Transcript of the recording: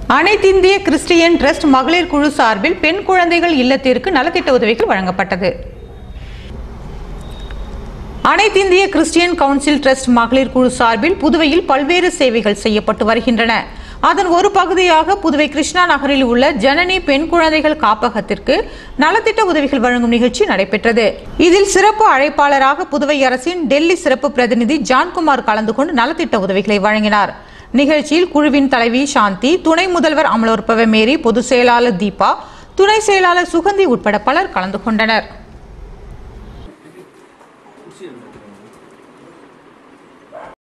அனைத்திந்திய Christian trust மகளிர் குழு சார்பில் பெண் குழந்தைகள் இல்லத்திற்கு நலத்திட்ட உதவிகள் வழங்கப்பட்டது அனைத்திந்திய கிறிஸ்டியன் கவுன்சில் ட்ரஸ்ட் மகளிர் குழு சார்பில் புதுவையில் பல்வேறு சேவைகள் செய்யப்பட்டு வருகின்றன அதன் ஒரு பகுதியாக புதுவை கிருஷ்ணா நகரில் உள்ள ஜனனி பெண் குழந்தைகள் காப்பகத்திற்கு நலத்திட்ட உதவிகள் வழங்கும் நிகழ்ச்சி நடைபெற்றது இதில் சிறப்பு அழைப்பாளராக புதுவை அரசின் டெல்லி சிறப்பு பிரதிநிதி ஜான்குமார் கலந்து கொண்டு நலத்திட்ட உதவிகளை வழங்கினார் நிகழ்ச்சியில் குழுவின் தலைவி சாந்தி துணை முதல்வர் அமலோற்பவ மேரி பொதுச் செயலாளர் தீபா துணை செயலாளர் சுகந்தி உட்பட பலர் கலந்து கொண்டனர்